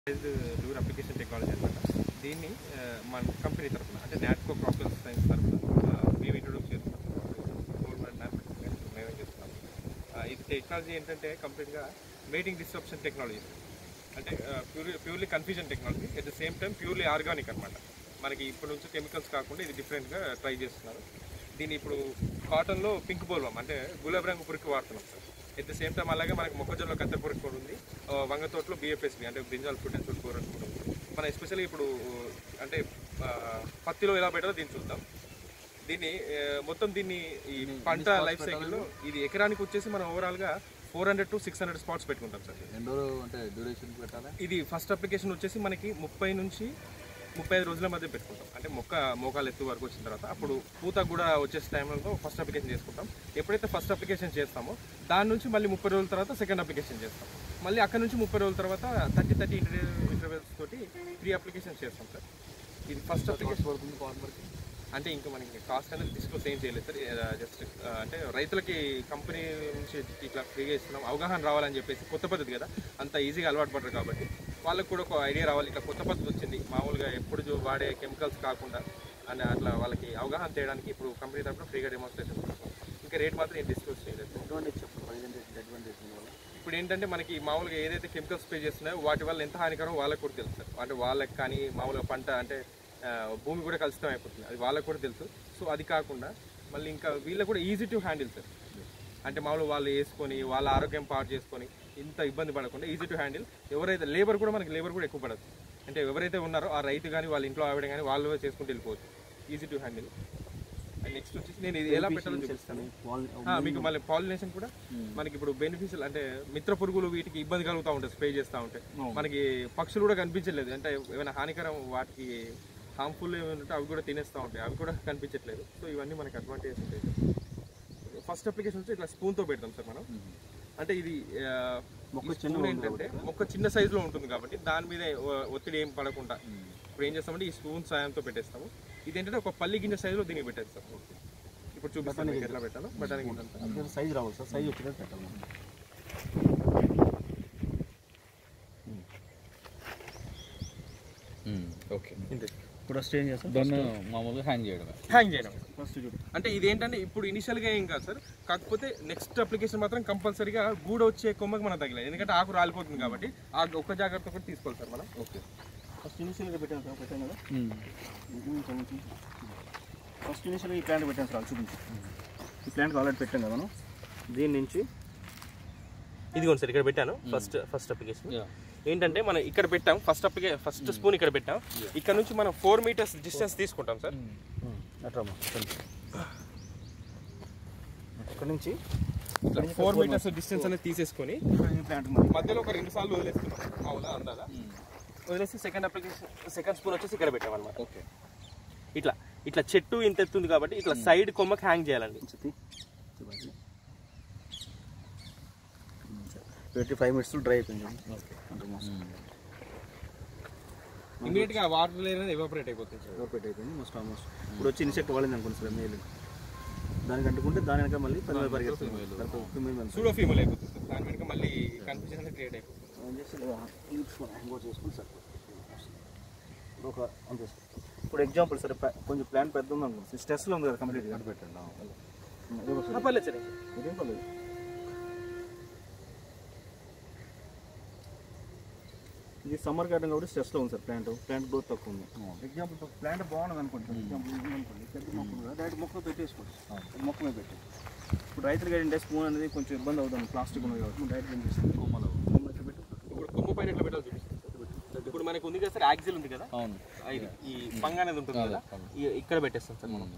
లూర్ application technology అనమాట దీన్ని ఆ, మన కంపెనీ తరఫున అంటే నాట్కో ప్రాసెస్ సైన్స్ తరఫున మేము ఇంట్రొడ్యూస్ చేస్తున్నాం గవర్నమెంట్ మ్యానుఫ్యాక్చరింగ్ మేమే చేస్తున్నాం ఆ, ఇది టెక్నాలజీ ఏంటంటే కంప్లీట్గా మేటింగ్ డిస్ట్రప్షన్ టెక్నాలజీ అంటే purely purely confusion technology at the same time purely organic అనమాట మనకి ఇప్పుడు నుంచి కెమికల్స్ కాకుండా ఇది డిఫరెంట్గా ట్రై చేస్తున్నారు దీన్ని ఇప్పుడు కాటన్లో పింక్ బోల్వం అంటే గులాబీ రంగు పురికి వాడుతున్నాం sir at the same time అలాగే మనకి మొక్కజొన్నలో కత్తెర పురికి కూడా ఉంది ఆ, వంగ తోటలో బిఎఫ్ఎస్బి అంటే బ్రింజాల్ ఫుడ్ అండ్ ఫుడ్ కూడా ఉంది మన ఎస్పెషల్లీ ఇప్పుడు అంటే ఆ, పత్తిలో ఎలా పెట్టాలో దీన్ని చూద్దాం దీన్ని ఆ, మొత్తం దీన్ని ఈ పంట లైఫ్ సైకిల్లో ఇది ఎకరానికి వచ్చేసి మనం ఓవరాల్గా four hundred to six hundred spots పెట్టుకుంటాం సార్ ఎన్ని రోజులు అంటే డ్యూరేషన్ పెట్టాలా ఇది ఫస్ట్ అప్లికేషన్ వచ్చేసి మనకి ముప్పై నుంచి ముప్పై ఐదు రోజుల మధ్య పెట్టుకుంటాం అంటే మొక్క మోకాలు ఎత్తు వరకు వచ్చిన తర్వాత అప్పుడు పూత కూడా వచ్చేసి టైంలో ఫస్ట్ అప్లికేషన్ చేసుకుంటాం ఎప్పుడైతే ఫస్ట్ అప్లికేషన్ చేస్తామో దాని నుంచి మళ్ళీ ముప్పై రోజుల తర్వాత సెకండ్ అప్లికేషన్ చేస్తాం మళ్ళీ అక్కడ నుంచి ముప్పై రోజుల తర్వాత థర్టీ థర్టీ ఇంటర్వెల్స్ తోటి త్రీ అప్లికేషన్ చేస్తాం సార్ ఇది ఫస్ట్ అప్లికేషన్ పడుతుంది ఫార్మర్కి అంటే ఇంకా మనకి కాస్ట్ అనేది డిస్క్లోజ్ ఏం చేయలేదు సార్ జస్ట్ అంటే రైతులకి కంపెనీ నుంచి ఇట్లా ఫ్రీగా ఇస్తున్నాం అవగాహన రావాలని చెప్పేసి కొత్త పద్ధతి కదా అంత ఈజీగా అలవాటు పడరు కాబట్టి వాళ్ళకి కూడా ఒక ఐడియా రావాలి ఇట్లా కొత్త పద్ధతి వచ్చింది మామూలుగా ఎప్పుడు చూ- వాడే కెమికల్స్ కాకుండా అని అట్లా వాళ్ళకి అవగాహన చేయడానికి ఇప్పుడు కంపెనీ తరఫున ఫ్రీగా డెమోన్స్ట్రేషన్ ఇంకా రేట్ మాత్రం నేను డిస్క్లోజ్ చేయలేదు అడ్వాంటేజ్ చెప్పండి ప్రజెంటేషన్ అడ్వాంటేజ్ వల్ల ఇప్పుడు ఏంటంటే మనకి మామూలుగా ఏదైతే కెమికల్స్ స్ప్రే చేస్తున్నాయో వాటి వల్ల ఎంత హానికరం వాళ్ళకి కూడా తెలుసు సార్ అంటే వాళ్ళకి కానీ మామూలుగా పంట అంటే ఆ, భూమి కూడా కలుషితం అయిపోతుంది అది వాళ్ళకి కూడా తెలుసు సో అది కాకుండా మళ్ళీ ఇంకా వీళ్ళకి కూడా ఈజీ టు హ్యాండిల్ సార్ అంటే మామూలుగా వాళ్ళు వేసుకొని వాళ్ళ ఆరోగ్యం పాటు చేసుకొని ఇంత ఇబ్బంది పడకుండా ఈజీ టు హ్యాండిల్ ఎవరైతే లేబర్ కూడా మనకి లేబర్ కూడా ఎక్కువ పడదు అంటే ఎవరైతే ఉన్నారో ఆ రైతు కానీ వాళ్ళ ఇంట్లో ఆవిడ కానీ వాళ్ళు చేసుకుంటూ వెళ్ళిపోవచ్చు easy to handle and next వచ్చేసి నేను ఇది ఎలా పెట్టాలో చూపిస్తాను ఆ, మీకు మళ్ళీ పాలినేషన్ కూడా మనకి ఇప్పుడు బెనిఫిషియల్ అంటే మిత్ర పురుగులు వీటికి ఇబ్బంది కలుగుతూ ఉంటాయి స్ప్రే చేస్తూ ఉంటే మనకి పక్షులు కూడా కనిపించలేదు అంటే ఏమైనా హానికరం వాటికి హార్మ్ఫుల్ ఏమైనా అవి కూడా తినేస్తూ ఉంటాయి అవి కూడా కనిపించట్లేదు సో ఇవన్నీ మనకి అడ్వాంటేజ్ ఉంటాయి ఫస్ట్ అప్లికేషన్ వచ్చి ఇట్లా స్పూన్తో పెడతాం సార్ మనం అంటే ఇది ఆ, ఈ spoon ఏంటంటే మొక్క చిన్న సైజులో ఉంటుంది కాబట్టి దాని మీద ఒ- ఒత్తిడి ఏం పడకుండా ఇప్పుడు ఏం చేస్తామంటే ఈ స్పూన్ సాయంతో పెట్టేస్తాము ఇది ఏంటంటే ఒక పల్లి గింజ సైజులో దీన్ని పెట్టేస్తాం ఇప్పుడు చూపిస్తాను మీకు ఎట్లా పెట్టాలో బఠానీ గింజ అంతా సైజ్ రావాలి సార్ సైజ్ వచ్చేటట్టు పెట్టాలి ఓకే ఇంతే ఇప్పుడు స్టేజ్ చేస్తాం దాన్ని మామూలుగా హ్యాంగ్ చేయడమే హ్యాంగ్ చేయడం ఫస్ట్ చూడు అంటే ఇది ఏంటంటే ఇప్పుడు ఇనిషియల్గా ఏం కాదు సార్ కాకపోతే నెక్స్ట్ అప్లికేషన్ మాత్రం కంపల్సరీగా గూడ వచ్చే కొమ్మకి మనం తగిలేదు ఎందుకంటే ఆకు రాలిపోతుంది కాబట్టి ఆ ఒక్క జాగ్రత్త కూడా తీసుకోవాలి సార్ మనం ఓకే ఫస్ట్ ఇనిషియల్గా పెట్టాను సార్ పెట్టాను కదా ఫస్ట్ ఇనిషియల్గా ఈ ప్లాంట్ పెట్టాను సార్ చూపించి ఈ ప్లాంట్ ఆల్రెడీ పెట్టాం కదా మనం దీని నుంచి ఇదిగోండి సార్ ఇక్కడ పెట్టాను ఫస్ట్ ఫస్ట్ అప్లికేషన్ యా ఏంటంటే మనం ఇక్కడ పెట్టాం ఫస్ట్ అప్లికే ఫస్ట్ స్పూన్ ఇక్కడ పెట్టాం ఇక్కడ నుంచి మనం ఫోర్ మీటర్స్ డిస్టెన్స్ తీసుకుంటాం సార్ అట్రామా అక్కడ నుంచి ఫోర్ మీటర్స్ డిస్టెన్స్ అనేది తీసేసుకొని ప్లాంట్ మధ్యలో ఒక రెండు సార్లు వదిలేస్తున్నాం అవునా అందాదా వదిలేసి సెకండ్ అప్లికేషన్ సెకండ్ స్పూన్ వచ్చేసి ఇక్కడ పెట్టాం అనమాట ఓకే ఇట్లా ఇట్లా చెట్టు ఇంత ఎత్తుంది కాబట్టి ఇట్లా సైడ్ కొమ్మకి హ్యాంగ్ చేయాలండి ట్వంటీ ఫైవ్ మినిట్స్ డ్రై అయిపోయింది ఓకే ఇమీడియట్ గా వాటర్ లేని ఎవాపరేట్ అయిపోతుంది సార్ ఓపెట్ అయిపోయింది మోస్ట్ ఆల్మోస్ట్ ఇప్పుడు వచ్చి ఇన్సెక్ట్ వాడింది అనుకోండి సార్ మేలు దానికి అంటుకుంటే దాని వెనక మళ్ళీ పది వేలు పరిగెత్తుంది దానికి ఒక ఫిమేల్ వస్తుంది. సూడో ఫీమల్ అయిపోతుంది సార్ దాని వెనక మళ్ళీ కన్ఫ్యూజన్ అనేది క్రియేట్ అయిపోతుంది ఏం చేసి ఇలా తీసుకొని ఇంకోటి చేసుకుని సార్ ఇప్పుడు ఒక అంతే సార్ ఇప్పుడు ఎగ్జాంపుల్ సార్ ప్లా- కొంచెం ప్లాన్ పెద్ద ఉంది అనుకోండి స్ట్రెస్లో ఉంది కదా కంప్లీట్గా పెట్టండి ఆ, పర్లేదు సార్ ఇదేం పర్లేదు ఇది సమ్మర్ గార్డెన్ కాబట్టి స్ట్రెస్లో ఉంది సార్ ప్లాంట్ ప్లాంట్ గ్రోత్ తక్కువ ఉంది ఎగ్జాంపుల్ ప్లాంట్ బాగున్నది అనుకోండి సార్ ఎగ్జాంపుల్ ఇది అనుకోండి పెద్ద మొక్క ఉంది కదా డైరెక్ట్ మొక్క పెట్టేసుకోండి మొక్క మీద పెట్టి ఇప్పుడు రైతులు ఏంటంటే స్పూన్ అనేది కొంచెం ఇబ్బంది అవుతుంది ప్లాస్టిక్ ఉన్నది కాబట్టి డైరెక్ట్ ఏం చేస్తుంది కొమ్మలో కొమ్మ ఇట్లా పెట్టి ఇప్పుడు కొమ్ము పైన ఎట్లా పెట్టాలి చూపిస్తాను ఇప్పుడు మనకు ఉంది కదా సార్ యాక్సిల్ ఉంది కదా అవును ఆ, ఇది ఈ పంగ అనేది ఉంటుంది కదా ఈ- ఇక్కడ పెట్టేస్తాం సార్ మనం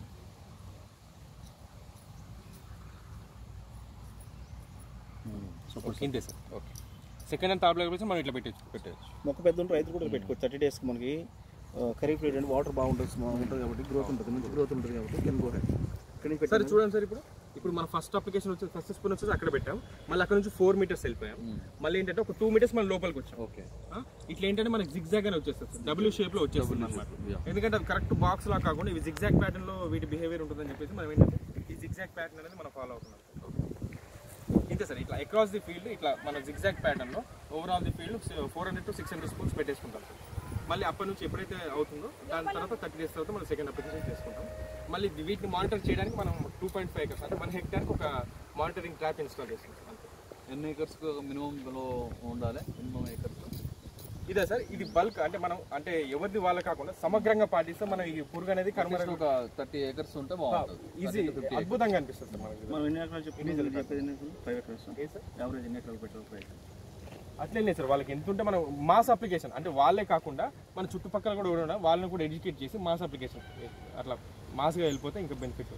ఇంతే sir okay second and third level మనం ఇట్లా పెట్టచ్చు పెట్టేయచ్చు మొక్క పెద్ద ఉంటే రైతులు కూడా పెట్టుకోవచ్చు థర్టీ డేస్కి మనకి ఖరీఫ్ రేట్ అంటే వాటర్ బాగుంటుంది ఉంటుంది కాబట్టి గ్రోత్ ఉంటుంది మంచి గ్రోత్ ఉంటుంది కాబట్టి కింద కూడా ఇక్కడ నుంచి సార్ పెట్టాను. చూడండి సార్ ఇప్పుడు ఇప్పుడు మన ఫస్ట్ అప్లికేషన్ వచ్చేసి ఫస్ట్ స్పూన్ వచ్చేసి అక్కడ పెట్టాం మళ్ళీ అక్కడ నుంచి ఫోర్ మీటర్స్ వెళ్ళిపోయాం మళ్ళీ ఏంటంటే ఒక టూ మీటర్స్ మన లోపలికి వచ్చాం ఓకే ఆ? ఇట్లా ఏంటంటే మనకి జిగ్జాగ్ అని వచ్చేస్తుంది సార్ డబ్ల్యూ షేప్ లో వచ్చేస్తుంది అనమాట ఎందుకంటే అది కరెక్ట్ బాక్స్ లా కాకుండా ఇవి జిగ్జాగ్ ప్యాటర్న్ లో వీటి బిహేవియర్ ఉంటుందని చెప్పేసి మనం ఏంటంటే ఈ జిగ్జాగ్ ప్యాటర్న్ అనేది మనం ఫాలో అవుతున్నాం ఇంతే సార్ ఇట్లా అక్రాస్ ది ఫీల్డ్ ఇట్లా మన జిగ్జాగ్ ప్యాటర్న్లో overall the field four hundred to six hundred spoons పెట్టేసుకుంటాం సార్ మళ్ళీ అప్పటి నుంచి ఎప్పుడైతే అవుతుందో దాని తర్వాత థర్టీ డేస్ తర్వాత మనం సెకండ్ అప్లికేషన్ చేసుకుంటాం మళ్ళీ ఇది వీటిని మానిటర్ చేయడానికి మనం టూ పాయింట్ ఫైవ్ ఎకర్స్ అంటే వన్ హెక్టార్కి ఒక మానిటరింగ్ ట్రాప్ ఇన్స్టాల్ చేసుకుంటాం అంతే ఎన్ని ఏకర్స్ మినిమం ఉండాలి మినిమం ఏకర్స్ ఇదే సార్ ఇది బల్క్ అంటే మనం అంటే ఎవరిది వాళ్ళ కాకుండా సమగ్రంగా పాటిస్తే మనం ఈ పురుగు అనేది కనుమరుగు ఒక థర్టీ ఏకర్స్ ఉంటే బాగుంటుంది ఈజీ అద్భుతంగా అనిపిస్తుంది సార్ మనకి మనం ఎన్ని ఎకరాలు చెప్పింది చెప్పేది ఎన్ని ఎకరాలు ఫైవ్ ఎకరాస్ ఏ సార్ యావరేజ్ ఎన్ని ఎకరాలు పెట్టాలి ఫైవ్ అట్లే సార్ వాళ్ళకి ఎంత ఉంటే మనం మాస్ అప్లికేషన్ అంటే వాళ్ళే కాకుండా మన చుట్టుపక్కల కూడా ఉండడం వాళ్ళని కూడా ఎడ్యుకేట్ చేసి మాస్ అప్లికేషన్ అట్లా మాస్గా వెళ్ళిపోతే ఇంకా బెనిఫిట్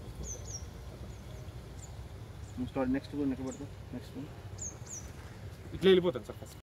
స్టార్ట్ నెక్స్ట్ నెక్స్ట్ పెడతాం నెక్స్ట్ ఇట్లా వెళ్ళిపోతుంది సార్ ఫస్ట్